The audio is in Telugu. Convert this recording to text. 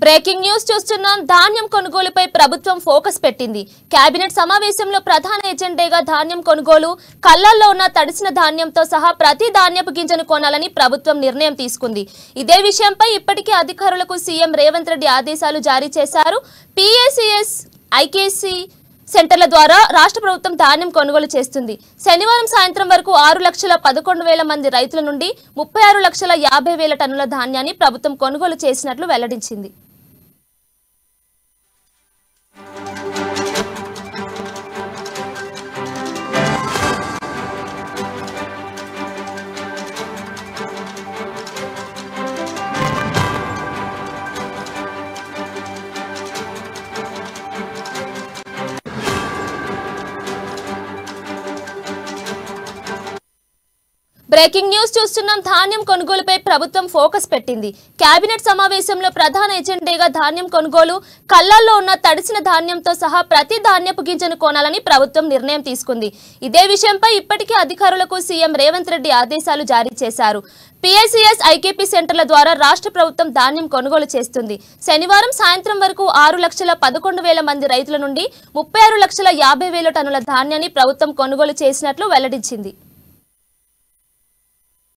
బ్రేకింగ్ న్యూస్ చూస్తున్నాం ధాన్యం కొనుగోలుపై ప్రభుత్వం ఫోకస్ పెట్టింది కేబినెట్ సమావేశంలో ప్రధాన ఎజెండాగా ధాన్యం కొనుగోలు కళ్ళల్లో ఉన్న తడిసిన ధాన్యంతో సహా ప్రతి ధాన్యపు గింజను కొనాలని ప్రభుత్వం నిర్ణయం తీసుకుంది ఇదే విషయంపై ఇప్పటికే అధికారులకు సీఎం రేవంత్ రెడ్డి ఆదేశాలు జారీ చేశారు పిఏసిఎస్ ఐకేసీ సెంటర్ల ద్వారా రాష్ట్ర ప్రభుత్వం ధాన్యం కొనుగోలు చేస్తుంది శనివారం సాయంత్రం వరకు ఆరు లక్షల పదకొండు వేల మంది రైతుల నుండి ముప్పై ఆరు లక్షల యాభై వేల టన్నుల ధాన్యాన్ని ప్రభుత్వం కొనుగోలు చేసినట్లు వెల్లడించింది బ్రేకింగ్ న్యూస్ చూస్తున్నాం ధాన్యం కొనుగోలుపై ప్రభుత్వం ఫోకస్ పెట్టింది కేబినెట్ సమావేశంలో ప్రధాన ఎజెండాగా ధాన్యం కొనుగోలు కళ్ళల్లో ఉన్న తడిసిన ధాన్యంతో సహా ప్రతి ధాన్యపు గింజను కొనాలని ప్రభుత్వం నిర్ణయం తీసుకుంది ఇదే విషయంపై ఇప్పటికే అధికారులకు సీఎం రేవంత్ రెడ్డి ఆదేశాలు జారీ చేశారు పిఐసిఎస్ ఐకేపీ సెంటర్ల ద్వారా రాష్ట్ర ప్రభుత్వం ధాన్యం కొనుగోలు చేస్తుంది శనివారం సాయంత్రం వరకు ఆరు లక్షల పదకొండు వేల మంది రైతుల నుండి ముప్పై ఆరు లక్షల యాభై వేల టన్నుల ధాన్యాన్ని ప్రభుత్వం కొనుగోలు చేసినట్లు వెల్లడించింది